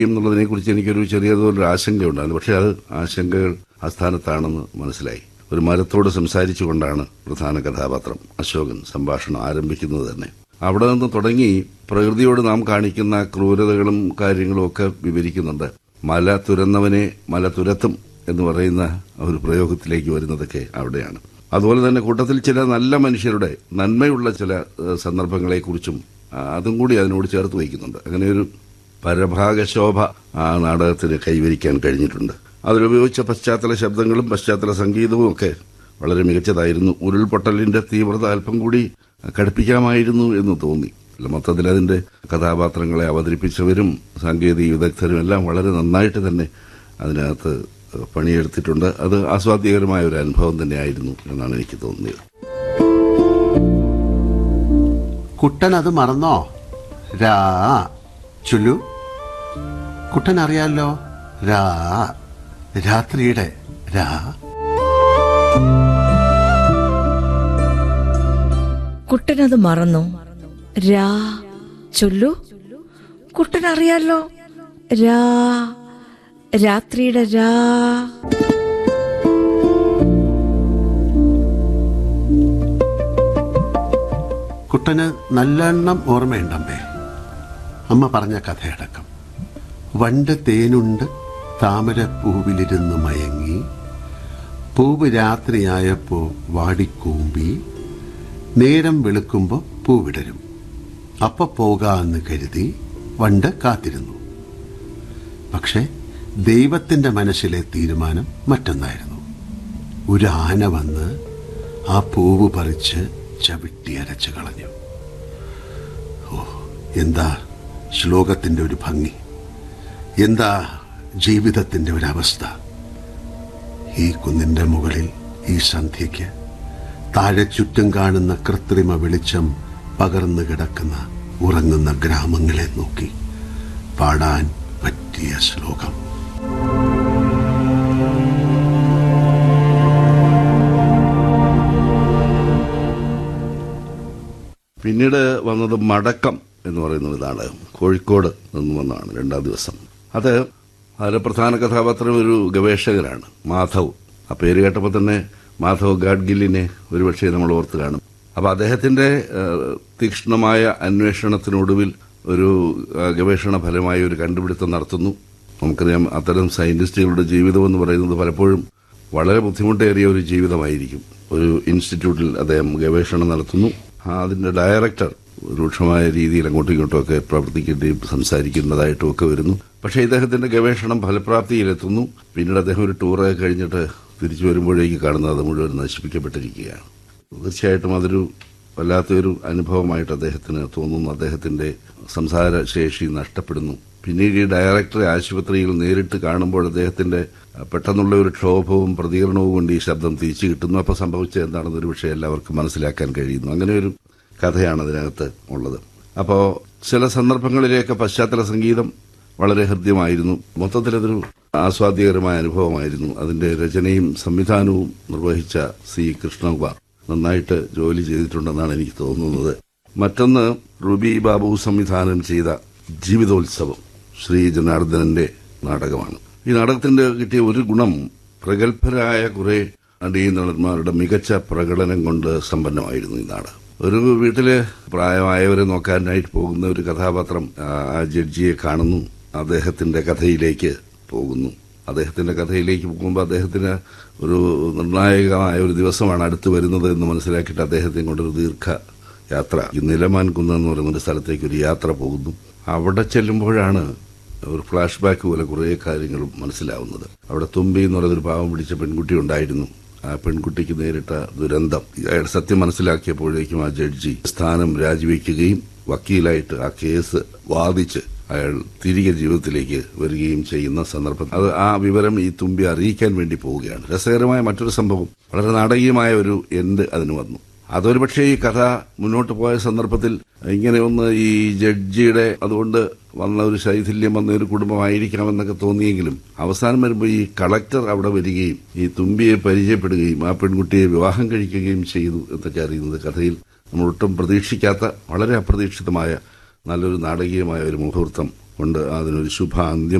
എന്നുള്ളതിനെ കുറിച്ച് എനിക്കൊരു ചെറിയ തോതിലൊരു ആശങ്കയുണ്ടായിരുന്നു പക്ഷെ അത് ആശങ്കകൾ അസ്ഥാനത്താണെന്ന് മനസ്സിലായി ഒരു മരത്തോട് സംസാരിച്ചുകൊണ്ടാണ് പ്രധാന കഥാപാത്രം അശോകൻ സംഭാഷണം ആരംഭിക്കുന്നത് തന്നെ അവിടെ നിന്ന് തുടങ്ങി പ്രകൃതിയോട് നാം കാണിക്കുന്ന ക്രൂരതകളും കാര്യങ്ങളും ഒക്കെ വിവരിക്കുന്നുണ്ട് മല തുരന്നവനെ മല തുരത്തും എന്ന് പറയുന്ന ഒരു പ്രയോഗത്തിലേക്ക് വരുന്നതൊക്കെ അവിടെയാണ് അതുപോലെ തന്നെ കൂട്ടത്തിൽ ചില നല്ല മനുഷ്യരുടെ നന്മയുള്ള ചില ഏഹ്, സന്ദർഭങ്ങളെക്കുറിച്ചും ആ, അതും കൂടി അതിനോട് ചേർത്ത് വയ്ക്കുന്നുണ്ട് അങ്ങനെ ഒരു പരഭാഗശോഭ ആ നാടകത്തിന് കൈവരിക്കാൻ കഴിഞ്ഞിട്ടുണ്ട് അതിലുപയോഗിച്ച പശ്ചാത്തല ശബ്ദങ്ങളും പശ്ചാത്തല സംഗീതവും ഒക്കെ വളരെ മികച്ചതായിരുന്നു ഉരുൾപൊട്ടലിന്റെ തീവ്രത അല്പം കൂടി കടുപ്പിക്കാമായിരുന്നു എന്ന് തോന്നി അല്ല, മൊത്തത്തിൽ അതിന്റെ കഥാപാത്രങ്ങളെ അവതരിപ്പിച്ചവരും സാങ്കേതിക വിദഗ്ധരും എല്ലാം വളരെ നന്നായിട്ട് തന്നെ അതിനകത്ത് പണിയെടുത്തിട്ടുണ്ട് അത് ആസ്വാദ്യകരമായ ഒരു അനുഭവം തന്നെയായിരുന്നു എന്നാണ് എനിക്ക് തോന്നിയത് കുട്ടൻ അത് മറന്നോ രാ ചുല്ലു കുട്ടൻ അറിയാലോ രാ രാത്രിയുടെ രാ കുട്ടനത് മറന്നു രാ ചൊല്ലു കുട്ടൻ അറിയാലോ രാ രാത്രിയുടെ രാ കുട്ടന് നല്ലെണ്ണം ഓർമ്മയുണ്ടമ്പേ അമ്മ പറഞ്ഞ കഥയടക്കം വണ്ട് തേനുണ്ട് താമരപ്പൂവിലിരുന്ന് മയങ്ങി പൂവ് രാത്രിയായപ്പോ വാടിക്കൂമ്പി നേരം വെളുക്കുമ്പോ പൂവിടരും അപ്പ പോകാന്ന് കരുതി വണ്ട് കാത്തിരുന്നു പക്ഷെ ദൈവത്തിന്റെ മനസ്സിലെ തീരുമാനം മറ്റൊന്നായിരുന്നു ഒരു ആന വന്ന് ആ പൂവ് പറിച്ച് ചവിട്ടി അരച്ചു കളഞ്ഞു ഓ എന്താ ശ്ലോകത്തിന്റെ ഒരു ഭംഗി എന്താ ജീവിതത്തിന്റെ ഒരവസ്ഥ ഈ കുന്നിന്റെ മുകളിൽ ഈ സന്ധ്യയ്ക്ക് താഴെ ചുറ്റും കാണുന്ന കൃത്രിമ വെളിച്ചം പകർന്നു കിടക്കുന്ന ഉറങ്ങുന്ന ഗ്രാമങ്ങളെ നോക്കി പാടാൻ പറ്റിയ ശ്ലോകം പിന്നീട് വന്നത് മടക്കം എന്ന് പറയുന്ന ഒരു നാടകം കോഴിക്കോട് നിന്ന് വന്നതാണ് രണ്ടാം ദിവസം അത് അതിലെ പ്രധാന കഥാപാത്രം ഒരു ഗവേഷകനാണ് മാധവ് ആ പേര് കേട്ടപ്പോൾ തന്നെ മാധവ് ഗാഡ്ഗില്ലിനെ ഒരുപക്ഷെ നമ്മൾ ഓർത്ത് കാണും അപ്പൊ അദ്ദേഹത്തിന്റെ ഏഹ്, തീക്ഷ്ണമായ അന്വേഷണത്തിനൊടുവിൽ ഒരു ആ, ഗവേഷണ ഫലമായി ഒരു കണ്ടുപിടുത്തം നടത്തുന്നു നമുക്കറിയാം അത്തരം സയന്റിസ്റ്റുകളുടെ ജീവിതം എന്ന് പറയുന്നത് പലപ്പോഴും വളരെ ബുദ്ധിമുട്ടേറിയ ഒരു ജീവിതമായിരിക്കും ഒരു ഇൻസ്റ്റിറ്റ്യൂട്ടിൽ അദ്ദേഹം ഗവേഷണം നടത്തുന്നു ആ, അതിന്റെ ഡയറക്ടർ രൂക്ഷമായ രീതിയിൽ അങ്ങോട്ടും ഇങ്ങോട്ടും ഒക്കെ പ്രവർത്തിക്കേണ്ടിയും സംസാരിക്കുന്നതായിട്ടും ഒക്കെ വരുന്നു പക്ഷേ ഇദ്ദേഹത്തിന്റെ ഗവേഷണം ഫലപ്രാപ്തിയിലെത്തുന്നു പിന്നീട് അദ്ദേഹം ഒരു ടൂറൊക്കെ കഴിഞ്ഞിട്ട് തിരിച്ചു വരുമ്പോഴേക്ക് കാണുന്നത് അത് മുഴുവൻ നശിപ്പിക്കപ്പെട്ടിരിക്കുകയാണ് തീർച്ചയായിട്ടും അതൊരു വല്ലാത്തൊരു അനുഭവമായിട്ട് അദ്ദേഹത്തിന് തോന്നുന്നു അദ്ദേഹത്തിന്റെ സംസാര ശേഷി നഷ്ടപ്പെടുന്നു പിന്നീട് ഈ ഡയറക്ടറെ ആശുപത്രിയിൽ നേരിട്ട് കാണുമ്പോൾ അദ്ദേഹത്തിന്റെ അഹ്, പെട്ടെന്നുള്ള ഒരു ക്ഷോഭവും പ്രതികരണവും കൊണ്ട് ഈ ശബ്ദം തിരിച്ചു കിട്ടുന്നു അപ്പോൾ സംഭവിച്ചത് എന്താണെന്നൊരു വിഷയം എല്ലാവർക്കും മനസ്സിലാക്കാൻ കഴിയുന്നു അങ്ങനെ ഒരു കഥയാണ് അതിനകത്ത് ഉള്ളത് അപ്പോൾ ചില സന്ദർഭങ്ങളിലേക്ക് പശ്ചാത്തല സംഗീതം വളരെ ഹൃദ്യമായിരുന്നു മൊത്തത്തിലതൊരു ആസ്വാദ്യകരമായ അനുഭവമായിരുന്നു അതിന്റെ രചനയും സംവിധാനവും നിർവഹിച്ച സി കൃഷ്ണകുമാർ നന്നായിട്ട് ജോലി ചെയ്തിട്ടുണ്ടെന്നാണ് എനിക്ക് തോന്നുന്നത് മറ്റൊന്ന് റുബി ബാബു സംവിധാനം ചെയ്ത ജീവിതോത്സവം ശ്രീ ജനാർദ്ദനന്റെ നാടകമാണ് ഈ നാടകത്തിന്റെ കിട്ടിയ ഒരു ഗുണം പ്രഗത്ഭരായ കുറെ നടീനടന്മാരുടെ മികച്ച പ്രകടനം കൊണ്ട് സമ്പന്നമായിരുന്നു ഈ നാടകം ഒരു വീട്ടില് പ്രായമായവരെ നോക്കാനായിട്ട് പോകുന്ന ഒരു കഥാപാത്രം ആ ആ ജഡ്ജിയെ കാണുന്നു അദ്ദേഹത്തിന്റെ കഥയിലേക്ക് പോകുന്നു അദ്ദേഹത്തിന്റെ കഥയിലേക്ക് പോകുമ്പോൾ അദ്ദേഹത്തിന് ഒരു നിർണായകമായ ഒരു ദിവസമാണ് അടുത്ത് വരുന്നത് എന്ന് മനസ്സിലാക്കിയിട്ട് അദ്ദേഹത്തെ കൊണ്ടൊരു ദീർഘ യാത്ര ഈ നിലമാൻ കുന്ന് എന്ന് പറയുന്ന ഒരു സ്ഥലത്തേക്ക് ഒരു യാത്ര പോകുന്നു അവിടെ ചെല്ലുമ്പോഴാണ് ഒരു ഫ്ലാഷ് ബാക്ക് പോലെ കുറേ കാര്യങ്ങൾ മനസ്സിലാവുന്നത് അവിടെ തുമ്പി എന്ന് പറയുന്നൊരു പാവം പിടിച്ച പെൺകുട്ടി ഉണ്ടായിരുന്നു ആ പെൺകുട്ടിക്ക് നേരിട്ട ദുരന്തം അയാൾ സത്യം മനസ്സിലാക്കിയപ്പോഴേക്കും ആ ജഡ്ജി സ്ഥാനം രാജിവെക്കുകയും വക്കീലായിട്ട് ആ കേസ് വാദിച്ച് അയാൾ തിരികെ ജീവിതത്തിലേക്ക് വരികയും ചെയ്യുന്ന സന്ദർഭം അത് ആ വിവരം ഈ തുമ്പി അറിയിക്കാൻ വേണ്ടി പോവുകയാണ് രസകരമായ മറ്റൊരു സംഭവം വളരെ നാടകീയമായ ഒരു എൻഡ് അതിന് വന്നു അതൊരു പക്ഷേ ഈ കഥ മുന്നോട്ട് പോയ സന്ദർഭത്തിൽ ഇങ്ങനെ ഒന്ന് ഈ ജഡ്ജിയുടെ അതുകൊണ്ട് വന്ന ഒരു ശൈഥില്യം വന്ന ഒരു കുടുംബമായിരിക്കാമെന്നൊക്കെ തോന്നിയെങ്കിലും അവസാനം വരുമ്പോൾ ഈ കളക്ടർ അവിടെ വരികയും ഈ തുമ്പിയെ പരിചയപ്പെടുകയും ആ പെൺകുട്ടിയെ വിവാഹം കഴിക്കുകയും ചെയ്തു എന്നൊക്കെ അറിയുന്നത് കഥയിൽ നമ്മൾ ഒട്ടും പ്രതീക്ഷിക്കാത്ത വളരെ അപ്രതീക്ഷിതമായ നല്ലൊരു നാടകീയമായ ഒരു മുഹൂർത്തം കൊണ്ട് അതിനൊരു ശുഭാന്ത്യം